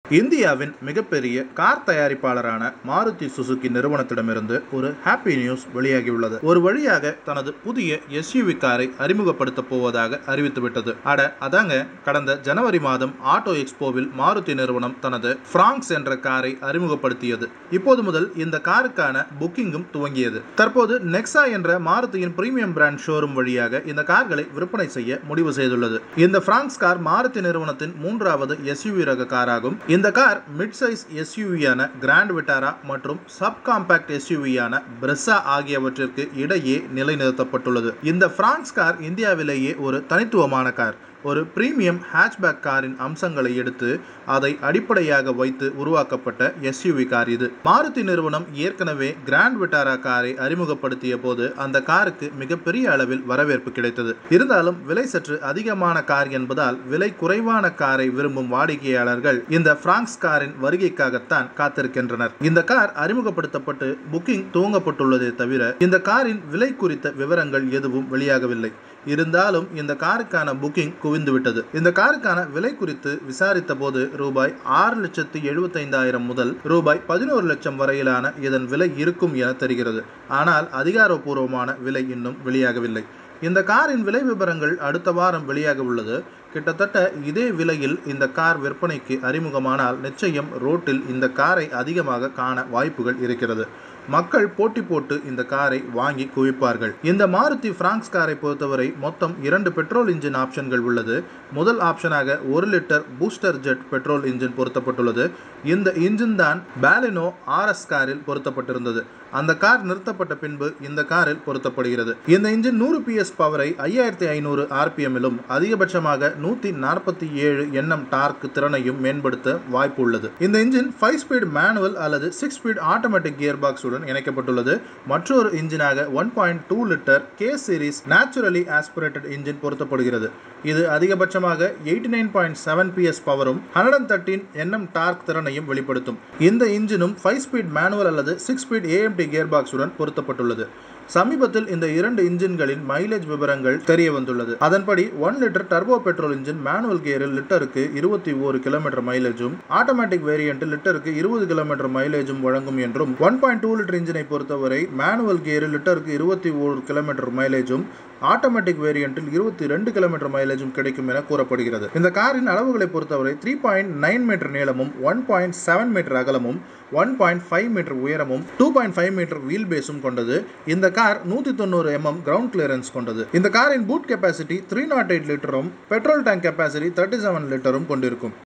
இந்தியாவின் மிகப்பெரிய car தயாரிப்பாளரான Maruti Suzuki நிறுவனத்திடமிருந்து ஒரு ஹாப்பி நியூஸ் வெளியாகியுள்ளது ஒரு வழியாக தனது புதிய எஸ்யூவி காரை அறிமுகப்படுத்த போவதாக அறிவித்துவிட்டது அட அதாங்க கடந்த ஜனவரி மாதம் ஆட்டோ எக்ஸ்போவில் மாருதி நிறுவனம் தனது பிராங்க்ஸ் என்ற காரை அறிமுகப்படுத்தியது இப்போது முதல் இந்த காருக்கான புக்கிங்கும் துவங்கியது தற்போது நெக்ஸா என்ற மாருதியின் பிரீமியம் பிராண்ட் ஷோரூம் வழியாக இந்த கார்களை விற்பனை செய்ய முடிவு செய்துள்ளது இந்த பிராங்க்ஸ் கார் மாருதி நிறுவனத்தின் மூன்றாவது எஸ்யூவி ரக காராகும் இந்த கார் மிட் சைஸ் எஸ்யூவியான கிராண்ட் விட்டாரா மற்றும் சப் காம்பாக்ட் எஸ்யூவியான பிரெஸ்ஸா ஆகியவற்றிற்கு இடையே நிலைநிறுத்தப்பட்டுள்ளது இந்த பிரான்ஸ் கார் இந்தியாவிலேயே ஒரு தனித்துவமான கார் ஒரு பிரீமியம் ஹேட்ச்பேக் காரின் அம்சங்களை எடுத்து அதை அடிப்படையாக வைத்து உருவாக்கப்பட்ட எஸ்யூவி கார் இது மாருதி நிறுவனம் ஏற்கனவே கிராண்ட் விட்டாரா காரை அறிமுகப்படுத்திய போது அந்த காருக்கு மிகப்பெரிய அளவில் வரவேற்பு கிடைத்தது இருந்தாலும் விலை சற்று அதிகமான கார் என்பதால் விலை குறைவான காரை விரும்பும் வாடிக்கையாளர்கள் இந்த பிராங்க்ஸ் காரின் வருகைக்காகத்தான் காத்திருக்கின்றனர் இந்த கார் அறிமுகப்படுத்தப்பட்டு புக்கிங் துவங்கப்பட்டுள்ளதே தவிர இந்த காரின் விலை குறித்த விவரங்கள் எதுவும் வெளியாகவில்லை இருந்தாலும் இந்த காருக்கான புக்கிங் குவிந்துவிட்டது இந்த காருக்கான விலை குறித்து விசாரித்த போது ரூபாய் ஆறு லட்சத்து எழுபத்தைந்தாயிரம் முதல் ரூபாய் பதினோரு லட்சம் வரையிலான இதன் விலை இருக்கும் என தெரிகிறது ஆனால் அதிகாரப்பூர்வமான விலை இன்னும் வெளியாகவில்லை இந்த காரின் விலை விவரங்கள் அடுத்த வாரம் வெளியாக உள்ளது கிட்டத்தட்ட இதே விலையில் இந்த கார் விற்பனைக்கு அறிமுகமானால் நிச்சயம் ரோட்டில் இந்த காரை அதிகமாக காண வாய்ப்புகள் இருக்கிறது மக்கள் போட்டி போட்டு இந்த காரை வாங்கி குவிப்பார்கள் இந்த மாருதி பிராங்க்ஸ் காரை பொறுத்தவரை மொத்தம் இரண்டு பெட்ரோல் இன்ஜின் ஆப்ஷன்கள் உள்ளது முதல் ஆப்ஷனாக ஒரு litre booster jet petrol engine பொருத்தப்பட்டுள்ளது இந்த இன்ஜின் தான் பேலினோ ஆர்எஸ் காரில் பொருத்தப்பட்டிருந்தது அந்த கார் நிறுத்தப்பட்ட பின்பு இந்த காரில் பொருத்தப்படுகிறது இந்த இன்ஜின் நூறு பிஎஸ் பவரை ஐயாயிரத்தி ஐநூறு ஆர்பிஎம்மிலும் அதிகபட்சமாக நூற்றி நாற்பத்தி ஏழு எண்ணம் டார்க் திறனையும் மேம்படுத்த வாய்ப்பு உள்ளது இந்த இன்ஜின் ஃபைவ் ஸ்பீட் மேனுவல் அல்லது சிக்ஸ் ஸ்பீட் ஆட்டோமேட்டிக் கியர் பாக்ஸுடன் இணைக்கப்பட்டுள்ளது மற்றொரு இன்ஜினாக one point two litre K series naturally aspirated engine பொருத்தப்படுகிறது இது அதிகபட்சமாக eighty nine point seven PS பவரும் ஹண்ட்ரட் அண்ட் தேர்ட்டின் எண்ணம் டார்க் திறனையும் வெளிப்படுத்தும் இந்த இன்ஜினும் ஃபைவ் ஸ்பீட் மேனுவல் அல்லது சிக்ஸ் ஸ்பீட் ஏஎம்டி கியர் பாக்ஸுடன் பொருத்தப்பட்டுள்ளது சமீபத்தில் இந்த இரண்டு இன்ஜின்களின் மைலேஜ் விவரங்கள் தெரிய வந்துள்ளது அதன்படி one litre turbo petrol engine manual கியரில் லிட்டருக்கு இருபத்தி ஒரு கிலோமீட்டர் மைலேஜும் ஆட்டோமேட்டிக் வேரியன்ட் லிட்டருக்கு இருபது கிலோமீட்டர் மைலேஜும் வழங்கும் என்றும் ஒன் பாயிண்ட் டூ லிட்டர் இன்ஜினை பொறுத்தவரை மேனுவல் கியரில் லிட்டருக்கு இருபத்தி ஒரு கிலோமீட்டர் மைலேஜும் ஆட்டோமேட்டிக் வேரியன்ட்டில் இருபத்தி ரெண்டு கிலோமீட்டர் மைலேஜும் கிடைக்கும் என கூறப்படுகிறது இந்த காரின் அளவுகளை பொறுத்தவரை த்ரீ பாயிண்ட் நைன் மீட்டர் நீளமும் ஒன் பாயிண்ட் செவன் மீட்டர் அகலமும் ஒன் பாயிண்ட் ஃபைவ் மீட்டர் உயரமும் two point five metre wheel பேஸும் கொண்டது இந்த கார் நூற்றி தொண்ணூறு எம்எம் கிரவுண்ட் கிளியரன்ஸ் கொண்டது இந்த காரின் boot capacity three naught eight லிட்டரும் petrol tank capacity thirty seven லிட்டரும் கொண்டிருக்கும்